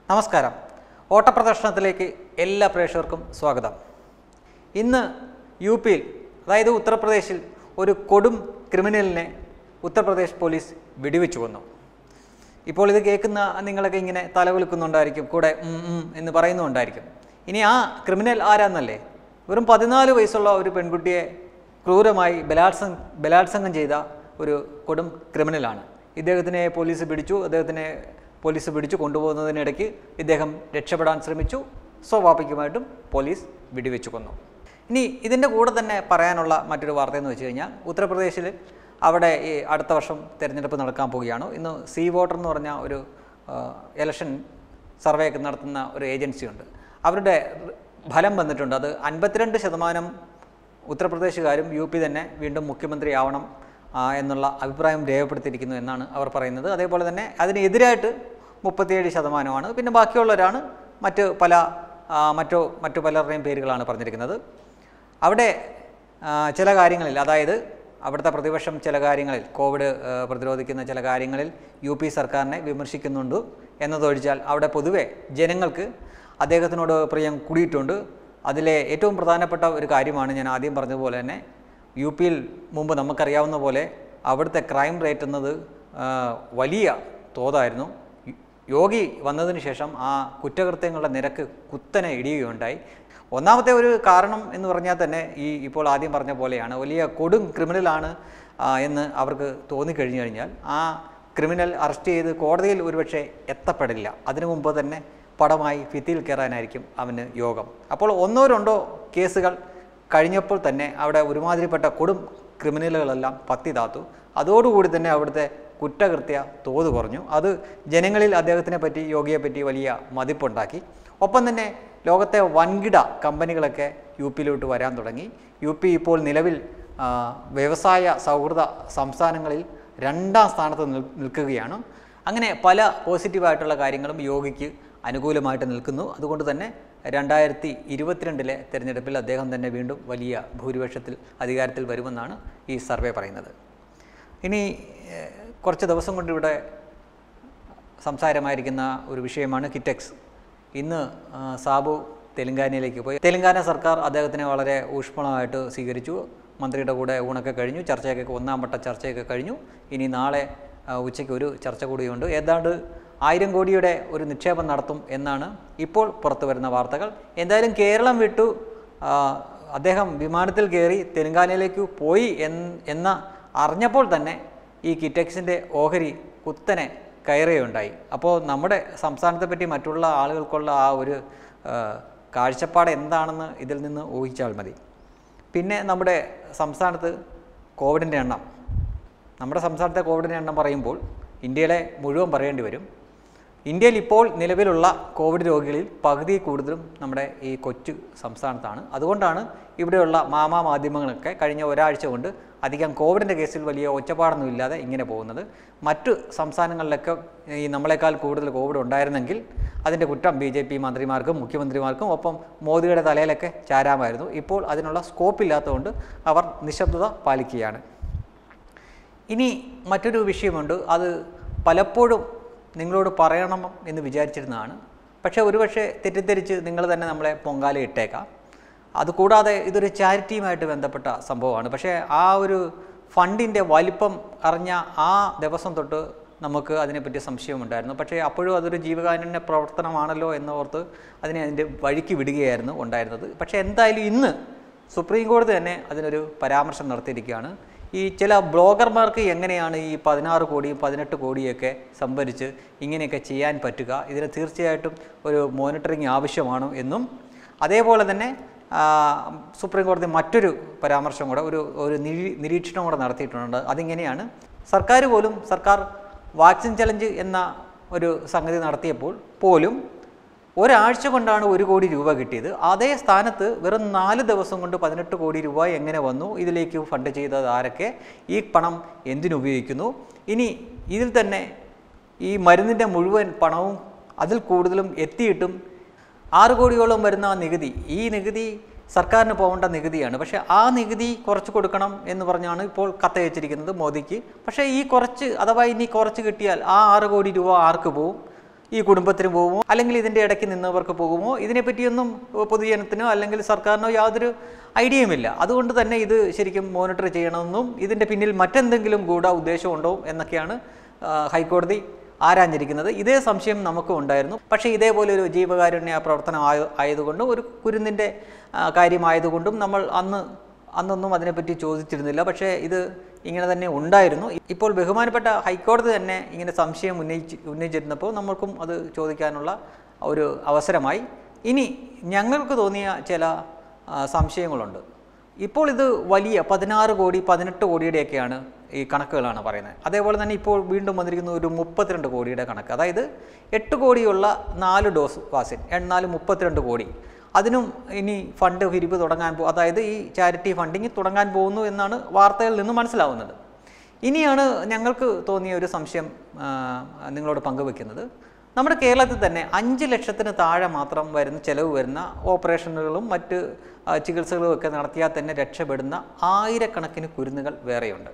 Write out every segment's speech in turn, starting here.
നമസ്കാരം ഓട്ടപ്രദർശനത്തിലേക്ക് എല്ലാ പ്രേക്ഷകർക്കും സ്വാഗതം ഇന്ന് യു പിയിൽ അതായത് ഉത്തർപ്രദേശിൽ ഒരു കൊടും ക്രിമിനലിനെ ഉത്തർപ്രദേശ് പോലീസ് വെടിവെച്ചു കൊന്നു ഇപ്പോൾ ഇത് കേൾക്കുന്ന നിങ്ങളൊക്കെ ഇങ്ങനെ തലകുലുക്കുന്നുണ്ടായിരിക്കും കൂടെ ഉം ഉം എന്ന് പറയുന്നുണ്ടായിരിക്കും ഇനി ആ ക്രിമിനൽ ആരാന്നല്ലേ വെറും പതിനാല് വയസ്സുള്ള ഒരു പെൺകുട്ടിയെ ക്രൂരമായി ബലാത്സംഗ ബലാത്സംഗം ചെയ്ത ഒരു കൊടും ക്രിമിനലാണ് ഇദ്ദേഹത്തിനെ പോലീസ് പിടിച്ചു അദ്ദേഹത്തിനെ പോലീസ് പിടിച്ചു കൊണ്ടുപോകുന്നതിനിടയ്ക്ക് ഇദ്ദേഹം രക്ഷപ്പെടാൻ ശ്രമിച്ചു സ്വാഭാവികമായിട്ടും പോലീസ് വെടിവെച്ചു കൊന്നു ഇനി ഇതിൻ്റെ കൂടെ തന്നെ പറയാനുള്ള മറ്റൊരു വാർത്ത എന്ന് വെച്ച് കഴിഞ്ഞാൽ ഉത്തർപ്രദേശിൽ അവിടെ ഈ അടുത്ത വർഷം തിരഞ്ഞെടുപ്പ് നടക്കാൻ പോവുകയാണ് ഇന്ന് സി വോട്ടർ എന്ന് പറഞ്ഞ ഒരു ഇലക്ഷൻ സർവേ ഒക്കെ നടത്തുന്ന ഒരു ഏജൻസി ഉണ്ട് അവരുടെ ഫലം വന്നിട്ടുണ്ട് അത് അൻപത്തിരണ്ട് ശതമാനം ഉത്തർപ്രദേശുകാരും യു പി തന്നെ വീണ്ടും മുഖ്യമന്ത്രിയാവണം ആ, എന്നുള്ള അഭിപ്രായം രേഖപ്പെടുത്തിയിരിക്കുന്നു എന്നാണ് അവർ പറയുന്നത് അതേപോലെ തന്നെ അതിനെതിരായിട്ട് മുപ്പത്തിയേഴ് ശതമാനമാണ് പിന്നെ ബാക്കിയുള്ളവരാണ് മറ്റ് പല ആ, മറ്റു മറ്റു പലരുടെയും പേരുകളാണ് പറഞ്ഞിരിക്കുന്നത് അവിടെ ആ, ചില കാര്യങ്ങളിൽ അതായത് അവിടുത്തെ പ്രതിപക്ഷം ചില കാര്യങ്ങളിൽ കോവിഡ് ആ, പ്രതിരോധിക്കുന്ന ചില കാര്യങ്ങളിൽ യു പി സർക്കാരിനെ വിമർശിക്കുന്നുണ്ട് എന്നതൊഴിച്ചാൽ അവിടെ പൊതുവെ ജനങ്ങൾക്ക് അദ്ദേഹത്തിനോട് പ്രിയം കൂടിയിട്ടുണ്ട് അതിലെ ഏറ്റവും പ്രധാനപ്പെട്ട ഒരു കാര്യമാണ് ഞാൻ ആദ്യം പറഞ്ഞതുപോലെ തന്നെ യു പിയിൽ മുമ്പ് നമുക്കറിയാവുന്ന പോലെ അവിടുത്തെ ക്രൈം റേറ്റ് എന്നത് ആ, വലിയ തോതായിരുന്നു യോ- യോഗി വന്നതിന് ശേഷം ആ കുറ്റകൃത്യങ്ങളുടെ നിരക്ക് കുത്തനെ ഇടിയുകയുണ്ടായി ഒന്നാമത്തെ ഒരു കാരണം എന്ന് പറഞ്ഞാൽ തന്നെ ഈ ഇപ്പോൾ ആദ്യം പറഞ്ഞ പോലെയാണ് വലിയ കൊടും ക്രിമിനലാണ് ആ, എന്ന് അവർക്ക് തോന്നിക്കഴിഞ്ഞു കഴിഞ്ഞാൽ ആ ക്രിമിനൽ അറസ്റ്റ് ചെയ്ത് കോടതിയിൽ ഒരുപക്ഷെ എത്തപ്പെടില്ല അതിനു മുമ്പ് തന്നെ പടമായി ഭിത്തിയിൽ കയറാനായിരിക്കും അവന് യോഗം അപ്പോൾ ഒന്നോ രണ്ടോ കേസുകൾ കഴിഞ്ഞപ്പോൾ തന്നെ അവിടെ ഒരുമാതിരിപ്പെട്ട കൊടും ക്രിമിനലുകളെല്ലാം പത്തി താത്തു അതോടുകൂടി തന്നെ അവിടുത്തെ കുറ്റകൃത്യ തോത് കുറഞ്ഞു അത് ജനങ്ങളിൽ അദ്ദേഹത്തിനെ പറ്റി യോഗിയെ പറ്റി വലിയ മതിപ്പുണ്ടാക്കി ഒപ്പം തന്നെ ലോകത്തെ വൻകിട കമ്പനികളൊക്കെ യു പിയിലോട്ട് വരാൻ തുടങ്ങി യു പി ഇപ്പോൾ നിലവിൽ ആ, വ്യവസായ സൗഹൃദ സംസ്ഥാനങ്ങളിൽ രണ്ടാം സ്ഥാനത്ത് നിൽ നിൽക്കുകയാണ് അങ്ങനെ പല പോസിറ്റീവായിട്ടുള്ള കാര്യങ്ങളും യോഗിക്ക് അനുകൂലമായിട്ട് നിൽക്കുന്നു അതുകൊണ്ട് തന്നെ രണ്ടായിരത്തി ഇരുപത്തിരണ്ടിലെ തിരഞ്ഞെടുപ്പിൽ അദ്ദേഹം തന്നെ വീണ്ടും വലിയ ഭൂരിപക്ഷത്തിൽ അധികാരത്തിൽ വരുമെന്നാണ് ഈ സർവേ പറയുന്നത് ഇനി ഏഹ്, കുറച്ച് ദിവസം കൊണ്ട് ഇവിടെ സംസാരമായിരിക്കുന്ന ഒരു വിഷയമാണ് കിറ്റെക്സ് ഇന്ന് ആ, സാബു തെലങ്കാനയിലേക്ക് പോയി തെലങ്കാന സർക്കാർ അദ്ദേഹത്തിനെ വളരെ ഊഷ്മളമായിട്ട് സ്വീകരിച്ചു മന്ത്രിയുടെ കൂടെ ഊണൊക്കെ കഴിഞ്ഞു ചർച്ചയൊക്കെ ഒന്നാം വട്ട ചർച്ചയൊക്കെ കഴിഞ്ഞു ഇനി നാളെ ആ, ഉച്ചയ്ക്ക് ഒരു ചർച്ച കൂടിയുണ്ട് ഏതാണ്ട് ആയിരം കോടിയുടെ ഒരു നിക്ഷേപം നടത്തും എന്നാണ് ഇപ്പോൾ പുറത്തു വരുന്ന വാർത്തകൾ എന്തായാലും കേരളം വിട്ടു ആ, അദ്ദേഹം വിമാനത്തിൽ കയറി തെലങ്കാനയിലേക്ക് പോയി എന്ന് എന്ന അറിഞ്ഞപ്പോൾ തന്നെ ഈ കിറ്റക്സിൻ്റെ ഓഹരി കുത്തനെ കയറുകയുണ്ടായി അപ്പോൾ നമ്മുടെ സംസ്ഥാനത്തെ പറ്റി മറ്റുള്ള ആളുകൾക്കുള്ള ആ ഒരു ആ, കാഴ്ചപ്പാട് എന്താണെന്ന് ഇതിൽ നിന്ന് ഊഹിച്ചാൽ മതി പിന്നെ നമ്മുടെ സംസ്ഥാനത്ത് കോവിഡിൻ്റെ എണ്ണം നമ്മുടെ സംസ്ഥാനത്തെ കോവിഡിൻ്റെ എണ്ണം പറയുമ്പോൾ ഇന്ത്യയിലെ മുഴുവൻ പറയേണ്ടി വരും ഇന്ത്യയിൽ ഇപ്പോൾ നിലവിലുള്ള കോവിഡ് രോഗികളിൽ പകുതി കൂടുതലും നമ്മുടെ ഈ കൊച്ചു സംസ്ഥാനത്താണ് അതുകൊണ്ടാണ് ഇവിടെയുള്ള മാമാ മാധ്യമങ്ങളൊക്കെ കഴിഞ്ഞ ഒരാഴ്ച കൊണ്ട് അധികം കോവിഡിൻ്റെ കേസിൽ വലിയ ഒച്ചപ്പാടൊന്നും ഇല്ലാതെ ഇങ്ങനെ പോകുന്നത് മറ്റു സംസ്ഥാനങ്ങളിലൊക്കെ ഈ നമ്മളെക്കാൾ കൂടുതൽ കോവിഡ് ഉണ്ടായിരുന്നെങ്കിൽ അതിൻ്റെ കുറ്റം ബി ജെ പി മന്ത്രിമാർക്കും മുഖ്യമന്ത്രിമാർക്കും ഒപ്പം മോദിയുടെ തലയിലൊക്കെ ചാരാമായിരുന്നു ഇപ്പോൾ അതിനുള്ള സ്കോപ്പ് ഇല്ലാത്തതുകൊണ്ട് അവർ നിശബ്ദത പാലിക്കുകയാണ് ഇനി മറ്റൊരു വിഷയമുണ്ട് അത് പലപ്പോഴും നിങ്ങളോട് പറയണം എന്ന് വിചാരിച്ചിരുന്നതാണ് പക്ഷേ ഒരുപക്ഷെ തെറ്റിദ്ധരിച്ച് നിങ്ങൾ തന്നെ നമ്മളെ പൊങ്കാല ഇട്ടേക്കാം അതുകൂടാതെ ഇതൊരു ചാരിറ്റിയുമായിട്ട് ബന്ധപ്പെട്ട സംഭവമാണ് പക്ഷേ ആ ഒരു ഫണ്ടിൻ്റെ വലിപ്പം അറിഞ്ഞ ആ ദിവസം തൊട്ട് നമുക്ക് അതിനെപ്പറ്റി സംശയമുണ്ടായിരുന്നു പക്ഷേ അപ്പോഴും അതൊരു ജീവകാരുണ്യ പ്രവർത്തനമാണല്ലോ എന്നോർത്ത് അതിനെ അതിൻ്റെ വഴിക്ക് വിടുകയായിരുന്നു ഉണ്ടായിരുന്നത് പക്ഷേ എന്തായാലും ഇന്ന് സുപ്രീം കോടതി തന്നെ അതിനൊരു പരാമർശം നടത്തിയിരിക്കുകയാണ് ഈ ചില ബ്ലോഗർമാർക്ക് എങ്ങനെയാണ് ഈ പതിനാറ് കോടിയും പതിനെട്ട് കോടിയൊക്കെ സംഭരിച്ച് ഇങ്ങനെയൊക്കെ ചെയ്യാൻ പറ്റുക ഇതിന് തീർച്ചയായിട്ടും ഒരു മോണിറ്ററിങ് ആവശ്യമാണ് എന്നും അതേപോലെ തന്നെ ആ, സുപ്രീം കോടതി മറ്റൊരു പരാമർശം കൂടെ ഒരു ഒരു നിരീ- നിരീക്ഷണം കൂടെ നടത്തിയിട്ടുണ്ട് അതിങ്ങനെയാണ് സർക്കാർ പോലും സർക്കാർ വാക്സിൻ ചലഞ്ച് എന്ന ഒരു സംഗതി നടത്തിയപ്പോൾ പോലും ഒരാഴ്ച കൊണ്ടാണ് ഒരു കോടി രൂപ കിട്ടിയത് അതേ സ്ഥാനത്ത് വെറും നാല് ദിവസം കൊണ്ട് പതിനെട്ട് കോടി രൂപ എങ്ങനെ വന്നു ഇതിലേക്ക് ഫണ്ട് ചെയ്തത് ആരൊക്കെ ഈ പണം എന്തിനുപയോഗിക്കുന്നു ഇനി ഇതിൽ തന്നെ ഈ മരുന്നിൻ്റെ മുഴുവൻ പണവും അതിൽ കൂടുതലും എത്തിയിട്ടും ആറ് കോടിയോളം വരുന്ന ആ നികുതി ഈ നികുതി സർക്കാരിന് പോകേണ്ട നികുതിയാണ് പക്ഷേ ആ നികുതി കുറച്ച് കൊടുക്കണം എന്ന് പറഞ്ഞാണ് ഇപ്പോൾ കത്തയച്ചിരിക്കുന്നത് മോദിക്ക് പക്ഷേ ഈ കുറച്ച് അഥവാ ഇനി കുറച്ച് കിട്ടിയാൽ ആ ആറ് കോടി രൂപ ആർക്ക് പോവും ഈ കുടുംബത്തിന് പോകുമോ അല്ലെങ്കിൽ ഇതിൻ്റെ ഇടയ്ക്ക് നിന്നവർക്ക് പോകുമോ ഇതിനെപ്പറ്റിയൊന്നും പൊതുജനത്തിനോ അല്ലെങ്കിൽ സർക്കാരിനോ യാതൊരു ഐഡിയയുമില്ല അതുകൊണ്ട് തന്നെ ഇത് ശരിക്കും മോണിറ്റർ ചെയ്യണമെന്നും ഇതിൻ്റെ പിന്നിൽ മറ്റെന്തെങ്കിലും ഗൂഢ ഉദ്ദേശമുണ്ടോ എന്നൊക്കെയാണ് ആ, ഹൈക്കോടതി ആരാഞ്ഞിരിക്കുന്നത് ഇതേ സംശയം നമുക്കും ഉണ്ടായിരുന്നു പക്ഷേ ഇതേപോലെ ഒരു ജീവകാരുണ്യ പ്രവർത്തനം ആയ ആയതുകൊണ്ടും ഒരു കുരുന്നിൻ്റെ ആ, കാര്യമായതുകൊണ്ടും നമ്മൾ അന്ന് അന്നൊന്നും അതിനെപ്പറ്റി ചോദിച്ചിരുന്നില്ല പക്ഷേ ഇത് ഇങ്ങനെ തന്നെ ഉണ്ടായിരുന്നു ഇപ്പോൾ ബഹുമാനപ്പെട്ട ഹൈക്കോടതി തന്നെ ഇങ്ങനെ സംശയം ഉന്നയിച്ച് ഉന്നയിച്ചിരുന്നപ്പോൾ നമ്മൾക്കും അത് ചോദിക്കാനുള്ള ഒരു അവസരമായി ഇനി ഞങ്ങൾക്ക് തോന്നിയ ചില ആ, സംശയങ്ങളുണ്ട് ഇപ്പോൾ ഇത് വലിയ പതിനാറ് കോടി പതിനെട്ട് കോടിയുടെയൊക്കെയാണ് ഈ കണക്കുകളാണ് പറയുന്നത് അതേപോലെ തന്നെ ഇപ്പോൾ വീണ്ടും വന്നിരിക്കുന്ന ഒരു മുപ്പത്തിരണ്ട് കോടിയുടെ കണക്ക് അതായത് എട്ട് കോടിയുള്ള നാല് ഡോസ് വാക്സിൻ എന്നാൽ മുപ്പത്തിരണ്ട് കോടി അതിനും ഇനി ഫണ്ട് പിരിവ് തുടങ്ങാൻ പോ അതായത് ഈ ചാരിറ്റി ഫണ്ടിങ് തുടങ്ങാൻ പോകുന്നു എന്നാണ് വാർത്തകളിൽ നിന്ന് മനസ്സിലാവുന്നത് ഇനിയാണ് ഞങ്ങൾക്ക് തോന്നിയ ഒരു സംശയം ആ, നിങ്ങളോട് പങ്കുവെക്കുന്നത് നമ്മുടെ കേരളത്തിൽ തന്നെ അഞ്ച് ലക്ഷത്തിന് താഴെ മാത്രം വരുന്ന ചിലവ് വരുന്ന ഓപ്പറേഷനുകളും മറ്റ് ആ, ചികിത്സകളും ഒക്കെ നടത്തിയാൽ തന്നെ രക്ഷപ്പെടുന്ന ആയിരക്കണക്കിന് കുരുന്നുകൾ വേറെയുണ്ട്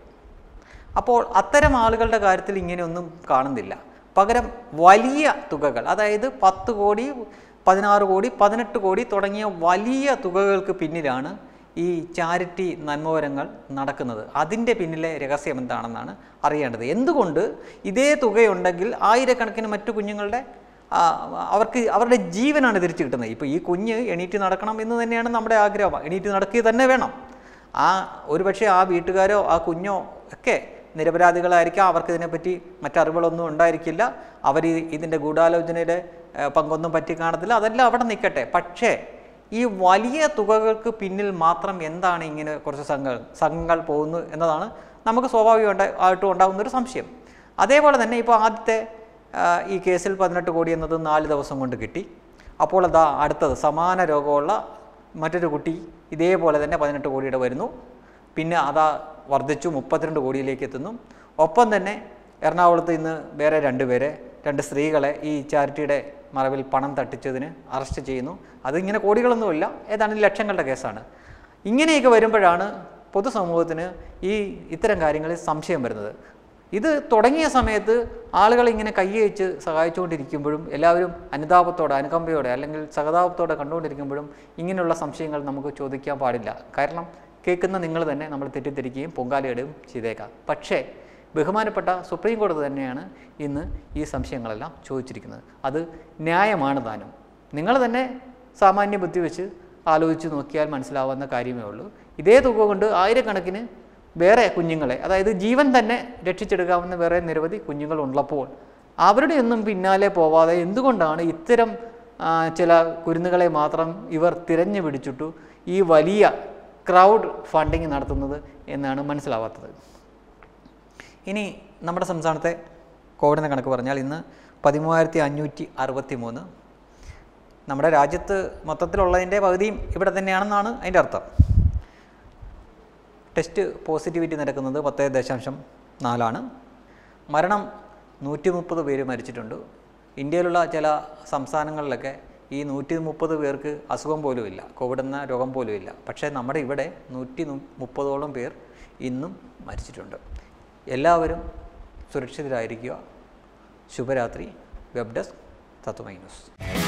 അപ്പോൾ അത്തരം ആളുകളുടെ കാര്യത്തിൽ ഇങ്ങനെയൊന്നും കാണുന്നില്ല പകരം വലിയ തുകകൾ അതായത് പത്ത് കോടി പതിനാറ് കോടി പതിനെട്ട് കോടി തുടങ്ങിയ വലിയ തുകകൾക്ക് പിന്നിലാണ് ഈ ചാരിറ്റി നന്മവരങ്ങൾ നടക്കുന്നത് അതിൻ്റെ പിന്നിലെ രഹസ്യം എന്താണെന്നാണ് അറിയേണ്ടത് എന്തുകൊണ്ട് ഇതേ തുകയുണ്ടെങ്കിൽ ആയിരക്കണക്കിന് മറ്റു കുഞ്ഞുങ്ങളുടെ ആ, അവർക്ക് അവരുടെ ജീവനാണ് തിരിച്ചു കിട്ടുന്നത് ഇപ്പോൾ ഈ കുഞ്ഞ് എണീറ്റ് നടക്കണം എന്ന് തന്നെയാണ് നമ്മുടെ ആഗ്രഹം എണീറ്റ് നടക്കുക തന്നെ വേണം ആ ഒരുപക്ഷെ ആ വീട്ടുകാരോ ആ കുഞ്ഞോ ഒക്കെ നിരപരാധികളായിരിക്കാം അവർക്ക് ഇതിനെപ്പറ്റി മറ്ററിവുകളൊന്നും ഉണ്ടായിരിക്കില്ല അവർ ഇതിൻ്റെ ഗൂഢാലോചനയുടെ ഏഹ്, പങ്കൊന്നും പറ്റി കാണത്തില്ല അതെല്ലാം അവിടെ നിൽക്കട്ടെ പക്ഷേ ഈ വലിയ തുകകൾക്ക് പിന്നിൽ മാത്രം എന്താണ് ഇങ്ങനെ കുറച്ച് സംഘങ്ങൾ സംഘങ്ങൾ പോകുന്നു എന്നതാണ് നമുക്ക് സ്വാഭാവികമായിട്ട് ആയിട്ടും ഉണ്ടാകുന്ന ഒരു സംശയം അതേപോലെ തന്നെ ഇപ്പോൾ ആദ്യത്തെ ആ, ഈ കേസിൽ പതിനെട്ട് കോടി എന്നത് നാല് ദിവസം കൊണ്ട് കിട്ടി അപ്പോൾ അതാ അടുത്തത് സമാന രോഗമുള്ള മറ്റൊരു കുട്ടി ഇതേപോലെ തന്നെ പതിനെട്ട് കോടിയുടെ വരുന്നു പിന്നെ അതാ വർദ്ധിച്ചു മുപ്പത്തിരണ്ട് കോടിയിലേക്ക് എത്തുന്നു ഒപ്പം തന്നെ എറണാകുളത്ത് ഇന്ന് വേറെ രണ്ടുപേരെ രണ്ട് സ്ത്രീകളെ ഈ ചാരിറ്റിയുടെ മറവിൽ പണം തട്ടിച്ചതിന് അറസ്റ്റ് ചെയ്യുന്നു അതിങ്ങനെ കോടികളൊന്നുമില്ല ഏതാണ്ട് ലക്ഷങ്ങളുടെ കേസാണ് ഇങ്ങനെയൊക്കെ വരുമ്പോഴാണ് പൊതുസമൂഹത്തിന് ഈ ഇത്തരം കാര്യങ്ങളിൽ സംശയം വരുന്നത് ഇത് തുടങ്ങിയ സമയത്ത് ആളുകൾ ഇങ്ങനെ കൈയച്ച് സഹായിച്ചുകൊണ്ടിരിക്കുമ്പോഴും എല്ലാവരും അനുതാപത്തോടെ അനുകമ്പയോടെ അല്ലെങ്കിൽ സഹതാപത്തോടെ കണ്ടുകൊണ്ടിരിക്കുമ്പോഴും ഇങ്ങനെയുള്ള സംശയങ്ങൾ നമുക്ക് ചോദിക്കാൻ പാടില്ല കാരണം കേൾക്കുന്ന നിങ്ങൾ തന്നെ നമ്മൾ തെറ്റിദ്ധരിക്കുകയും പൊങ്കാലയിടുകയും ചെയ്തേക്കാം പക്ഷേ ബഹുമാനപ്പെട്ട സുപ്രീം കോടതി തന്നെയാണ് ഇന്ന് ഈ സംശയങ്ങളെല്ലാം ചോദിച്ചിരിക്കുന്നത് അത് ന്യായമാണ് താനും നിങ്ങൾ തന്നെ സാമാന്യ ബുദ്ധി വെച്ച് ആലോചിച്ച് നോക്കിയാൽ മനസ്സിലാവുന്ന കാര്യമേ ഉള്ളൂ ഇതേ തുക കൊണ്ട് ആയിരക്കണക്കിന് വേറെ കുഞ്ഞുങ്ങളെ അതായത് ജീവൻ തന്നെ രക്ഷിച്ചെടുക്കാവുന്ന വേറെ നിരവധി കുഞ്ഞുങ്ങൾ ഉള്ളപ്പോൾ അവരുടെ ഒന്നും പിന്നാലെ പോവാതെ എന്തുകൊണ്ടാണ് ഇത്തരം ആ, ചില കുരുന്നുകളെ മാത്രം ഇവർ തിരഞ്ഞു പിടിച്ചിട്ടു ഈ വലിയ ക്രൗഡ് ഫണ്ടിങ് നടത്തുന്നത് എന്നാണ് മനസ്സിലാവാത്തത് ഇനി നമ്മുടെ സംസ്ഥാനത്തെ കോവിഡിൻ്റെ കണക്ക് പറഞ്ഞാൽ ഇന്ന് പതിമൂവായിരത്തി അഞ്ഞൂറ്റി അറുപത്തി മൂന്ന് നമ്മുടെ രാജ്യത്ത് മൊത്തത്തിലുള്ളതിൻ്റെ പകുതിയും ഇവിടെ തന്നെയാണെന്നാണ് അതിൻ്റെ അർത്ഥം ടെസ്റ്റ് പോസിറ്റിവിറ്റി നിരക്കുന്നത് പത്ത് ദശാംശം നാലാണ് മരണം നൂറ്റി മുപ്പത് പേര് മരിച്ചിട്ടുണ്ട് ഇന്ത്യയിലുള്ള ചില സംസ്ഥാനങ്ങളിലൊക്കെ ഈ നൂറ്റി മുപ്പത് പേർക്ക് അസുഖം പോലുമില്ല കോവിഡ് എന്ന രോഗം പോലുമില്ല പക്ഷേ നമ്മുടെ ഇവിടെ നൂറ്റി മുപ്പതോളം പേർ ഇന്നും മരിച്ചിട്ടുണ്ട് എല്ലാവരും സുരക്ഷിതരായിരിക്കുക ശുഭരാത്രി വെബ് ഡെസ്ക് തത്വമൈ ന്യൂസ്